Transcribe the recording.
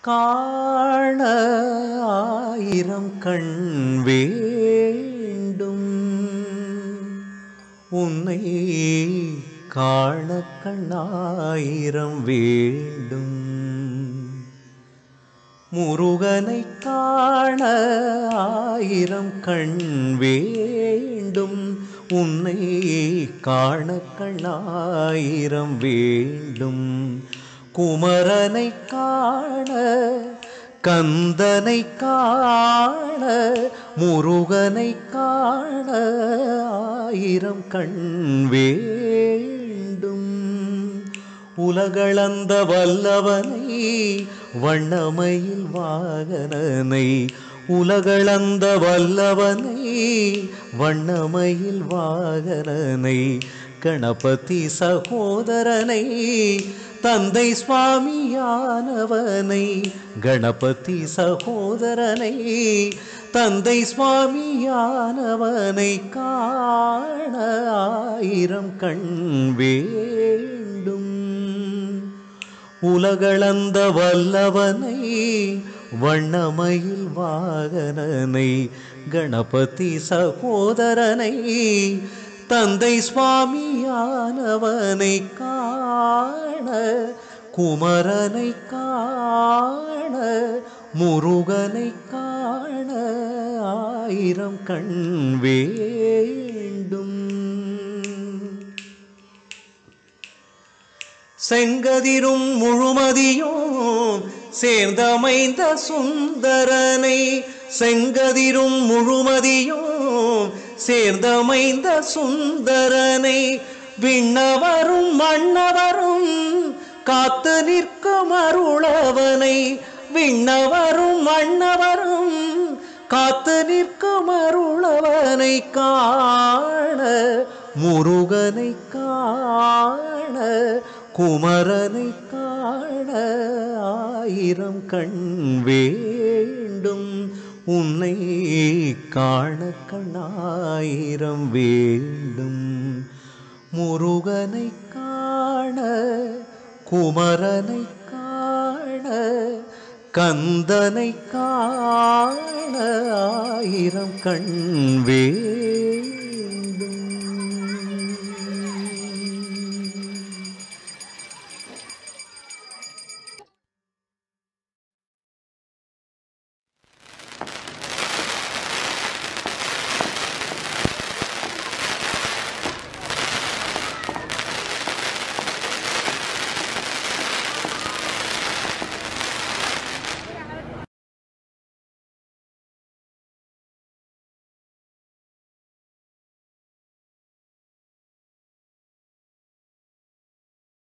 காண ஆயிரம் கண் வேண்டும் உன்னை காண கண்ணாயிரம் வேண்டும் முருகனை காண ஆயிரம் கண் வேண்டும் உன்னை காண கண்ணாயிரம் வேண்டும் குமரனை காண கந்தனை காண முருகனை காண ஆயிரம் கண் வேண்டும் உலகளந்த வல்லவனை வண்ணமயில் வாகனனை உலகளந்த வல்லவனை வண்ணமயில் வாகனனை கணபதி சகோதரனை தந்தை சுவாமியானவனை கணபதி சகோதரனை தந்தை சுவாமியானவனை காண ஆயிரம் கண் வேண்டும் உலகளந்த வல்லவனை வண்ணமயில் வாகனனை கணபதி சகோதரனை தந்தை சுவாமியானவனை காண குமரனை காண முருகனை காண ஆயிரம் கண் வேண்டும் செங்கதிரும் முழுமதியும் சேர்ந்தமைந்த சுந்தரனை செங்கதிரும் முழுமதியும் சேர்ந்தமைந்த சுந்தரனை விண்ணவரும் மன்னவரும் காத்து நிற்கும் அருளவனை விண்ணவரும் மன்னவரும் காத்து நிற்கும் அருளவனை காண முருகனை காண குமரனை காண ஆயிரம் கண் வேண்டும் உன்னை காண கண்ணாயிரம் வேண்டும் முருகனை காண குமரனை காண கந்தனை காண ஆயிரம் கண் வேண்டும்